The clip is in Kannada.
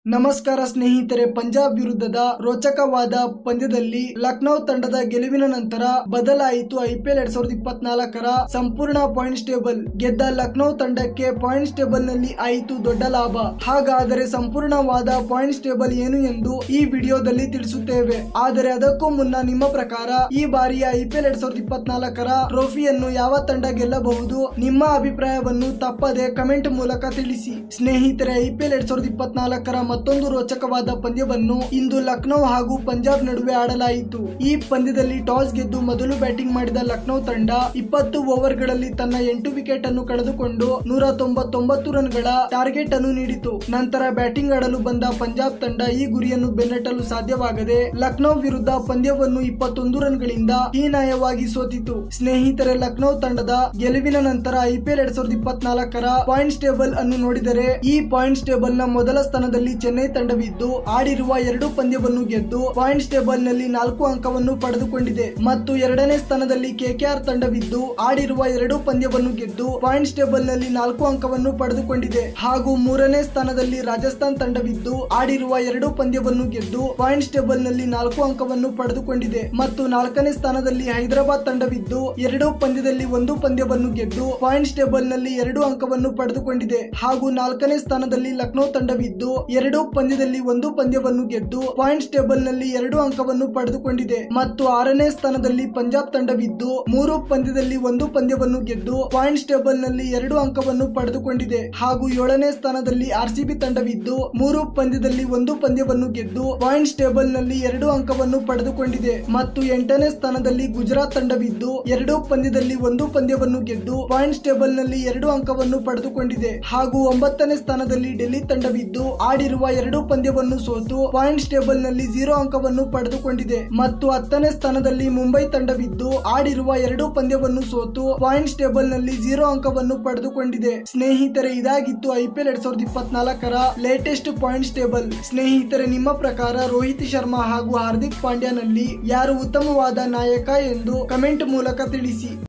ನಮಸ್ಕಾರ ಸ್ನೇಹಿತರೆ ಪಂಜಾಬ್ ವಿರುದ್ಧದ ರೋಚಕವಾದ ಪಂದ್ಯದಲ್ಲಿ ಲಕ್ನೋ ತಂಡದ ಗೆಲುವಿನ ನಂತರ ಬದಲಾಯಿತು ಐಪಿಎಲ್ ಎರಡ್ ಸಾವಿರದ ಇಪ್ಪತ್ನಾಲ್ಕರ ಸಂಪೂರ್ಣ ಪಾಯಿಂಟ್ಸ್ ಟೇಬಲ್ ಗೆದ್ದ ಲಕ್ನೋ ತಂಡಕ್ಕೆ ಪಾಯಿಂಟ್ಸ್ ಟೇಬಲ್ ನಲ್ಲಿ ಆಯಿತು ದೊಡ್ಡ ಲಾಭ ಹಾಗಾದರೆ ಸಂಪೂರ್ಣವಾದ ಪಾಯಿಂಟ್ಸ್ ಟೇಬಲ್ ಏನು ಎಂದು ಈ ವಿಡಿಯೋದಲ್ಲಿ ತಿಳಿಸುತ್ತೇವೆ ಆದರೆ ಅದಕ್ಕೂ ಮುನ್ನ ನಿಮ್ಮ ಪ್ರಕಾರ ಈ ಬಾರಿಯ ಐಪಿಎಲ್ ಎರಡ್ ಸಾವಿರದ ಇಪ್ಪತ್ನಾಲ್ಕರ ಟ್ರೋಫಿಯನ್ನು ಯಾವ ತಂಡ ಗೆಲ್ಲಬಹುದು ನಿಮ್ಮ ಅಭಿಪ್ರಾಯವನ್ನು ತಪ್ಪದೆ ಕಮೆಂಟ್ ಮೂಲಕ ತಿಳಿಸಿ ಸ್ನೇಹಿತರೆ ಐಪಿಎಲ್ ಎರಡ್ ಸಾವಿರದ ಇಪ್ಪತ್ನಾಲ್ಕರ ಮತ್ತೊಂದು ರೋಚಕವಾದ ಪಂದ್ಯವನ್ನು ಇಂದು ಲಕ್ನೋ ಹಾಗೂ ಪಂಜಾಬ್ ನಡುವೆ ಆಡಲಾಯಿತು ಈ ಪಂದ್ಯದಲ್ಲಿ ಟಾಸ್ ಗೆದ್ದು ಮೊದಲು ಬ್ಯಾಟಿಂಗ್ ಮಾಡಿದ ಲಕ್ನೋ ತಂಡ ಇಪ್ಪತ್ತು ಓವರ್ಗಳಲ್ಲಿ ತನ್ನ ಎಂಟು ವಿಕೆಟ್ ಅನ್ನು ಕಳೆದುಕೊಂಡು ನೂರ ತೊಂಬತ್ತೊಂಬತ್ತು ರನ್ಗಳ ಟಾರ್ಗೆಟ್ ಅನ್ನು ನೀಡಿತು ನಂತರ ಬ್ಯಾಟಿಂಗ್ ಆಡಲು ಬಂದ ಪಂಜಾಬ್ ತಂಡ ಈ ಗುರಿಯನ್ನು ಬೆನ್ನಟ್ಟಲು ಸಾಧ್ಯವಾಗದೆ ಲಕ್ನೋ ವಿರುದ್ಧ ಪಂದ್ಯವನ್ನು ಇಪ್ಪತ್ತೊಂದು ರನ್ಗಳಿಂದ ಹೀನಾಯವಾಗಿ ಸೋತಿತು ಸ್ನೇಹಿತರೆ ಲಕ್ನೋ ತಂಡದ ಗೆಲುವಿನ ನಂತರ ಐಪಿಎಲ್ ಎರಡ್ ಸಾವಿರದ ಇಪ್ಪತ್ನಾಲ್ಕರ ಪಾಯಿಂಟ್ಸ್ ಟೇಬಲ್ ಅನ್ನು ನೋಡಿದರೆ ಈ ಪಾಯಿಂಟ್ಸ್ ಟೇಬಲ್ ನ ಮೊದಲ ಸ್ಥಾನದಲ್ಲಿ ಚೆನ್ನೈ ತಂಡವಿದ್ದು ಆಡಿರುವ ಎರಡು ಪಂದ್ಯವನ್ನು ಗೆದ್ದು ಪಾಯಿಂಟ್ಸ್ ಟೇಬಲ್ ನಲ್ಲಿ ನಾಲ್ಕು ಅಂಕವನ್ನು ಪಡೆದುಕೊಂಡಿದೆ ಮತ್ತು ಎರಡನೇ ಸ್ಥಾನದಲ್ಲಿ ಕೆಕೆಆರ್ ತಂಡವಿದ್ದು ಆಡಿರುವ ಎರಡು ಪಂದ್ಯವನ್ನು ಗೆದ್ದು ಪಾಯಿಂಟ್ಸ್ ಟೇಬಲ್ ನಲ್ಲಿ ನಾಲ್ಕು ಅಂಕವನ್ನು ಪಡೆದುಕೊಂಡಿದೆ ಹಾಗೂ ಮೂರನೇ ಸ್ಥಾನದಲ್ಲಿ ರಾಜಸ್ಥಾನ್ ತಂಡವಿದ್ದು ಆಡಿರುವ ಎರಡು ಪಂದ್ಯವನ್ನು ಗೆದ್ದು ಪಾಯಿಂಟ್ಸ್ ಟೇಬಲ್ ನಲ್ಲಿ ನಾಲ್ಕು ಅಂಕವನ್ನು ಪಡೆದುಕೊಂಡಿದೆ ಮತ್ತು ನಾಲ್ಕನೇ ಸ್ಥಾನದಲ್ಲಿ ಹೈದರಾಬಾದ್ ತಂಡವಿದ್ದು ಎರಡು ಪಂದ್ಯದಲ್ಲಿ ಒಂದು ಪಂದ್ಯವನ್ನು ಗೆದ್ದು ಪಾಯಿಂಟ್ಸ್ ಟೇಬಲ್ ನಲ್ಲಿ ಎರಡು ಅಂಕವನ್ನು ಪಡೆದುಕೊಂಡಿದೆ ಹಾಗೂ ನಾಲ್ಕನೇ ಸ್ಥಾನದಲ್ಲಿ ಲಕ್ನೋ ತಂಡವಿದ್ದು ಎರಡು ಪಂದ್ಯದಲ್ಲಿ ಒಂದು ಪಂದ್ಯವನ್ನು ಗೆದ್ದು ಪಾಯಿಂಟ್ಸ್ ಟೇಬಲ್ ನಲ್ಲಿ ಎರಡು ಅಂಕವನ್ನು ಪಡೆದುಕೊಂಡಿದೆ ಮತ್ತು ಆರನೇ ಸ್ಥಾನದಲ್ಲಿ ಪಂಜಾಬ್ ತಂಡವಿದ್ದು ಮೂರು ಪಂದ್ಯದಲ್ಲಿ ಒಂದು ಪಂದ್ಯವನ್ನು ಗೆದ್ದು ಪಾಯಿಂಟ್ಸ್ ಟೇಬಲ್ ನಲ್ಲಿ ಎರಡು ಅಂಕವನ್ನು ಪಡೆದುಕೊಂಡಿದೆ ಹಾಗೂ ಏಳನೇ ಸ್ಥಾನದಲ್ಲಿ ಆರ್ಸಿಬಿ ತಂಡವಿದ್ದು ಮೂರು ಪಂದ್ಯದಲ್ಲಿ ಒಂದು ಪಂದ್ಯವನ್ನು ಗೆದ್ದು ಪಾಯಿಂಟ್ಸ್ ಟೇಬಲ್ ನಲ್ಲಿ ಎರಡು ಅಂಕವನ್ನು ಪಡೆದುಕೊಂಡಿದೆ ಮತ್ತು ಎಂಟನೇ ಸ್ಥಾನದಲ್ಲಿ ಗುಜರಾತ್ ತಂಡವಿದ್ದು ಎರಡು ಪಂದ್ಯದಲ್ಲಿ ಒಂದು ಪಂದ್ಯವನ್ನು ಗೆದ್ದು ಪಾಯಿಂಟ್ಸ್ ಟೇಬಲ್ ನಲ್ಲಿ ಎರಡು ಅಂಕವನ್ನು ಪಡೆದುಕೊಂಡಿದೆ ಹಾಗೂ ಒಂಬತ್ತನೇ ಸ್ಥಾನದಲ್ಲಿ ಡೆಲ್ಲಿ ತಂಡವಿದ್ದು ಆಡಿರುವ ಎರಡು ಪಂದ್ಯವನ್ನು ಸೋತು ಪಾಯಿಂಟ್ಸ್ ಟೇಬಲ್ ನಲ್ಲಿ ಜೀರೋ ಅಂಕವನ್ನು ಪಡೆದುಕೊಂಡಿದೆ ಮತ್ತು ಹತ್ತನೇ ಸ್ಥಾನದಲ್ಲಿ ಮುಂಬೈ ತಂಡವಿದ್ದು ಆಡಿರುವ ಎರಡು ಪಂದ್ಯವನ್ನು ಸೋತು ಪಾಯಿಂಟ್ಸ್ ಟೇಬಲ್ ನಲ್ಲಿ ಜೀರೋ ಅಂಕವನ್ನು ಪಡೆದುಕೊಂಡಿದೆ ಸ್ನೇಹಿತರೆ ಇದಾಗಿತ್ತು ಐಪಿಎಲ್ ಎರಡ್ ಸಾವಿರದ ಇಪ್ಪತ್ನಾಲ್ಕರ ಲೇಟೆಸ್ಟ್ ಪಾಯಿಂಟ್ಸ್ ಟೇಬಲ್ ಸ್ನೇಹಿತರೆ ನಿಮ್ಮ ಪ್ರಕಾರ ರೋಹಿತ್ ಶರ್ಮಾ ಹಾಗೂ ಹಾರ್ದಿಕ್ ಪಾಂಡ್ಯನಲ್ಲಿ ಯಾರು ಉತ್ತಮವಾದ ನಾಯಕ ಎಂದು ಕಮೆಂಟ್ ಮೂಲಕ ತಿಳಿಸಿ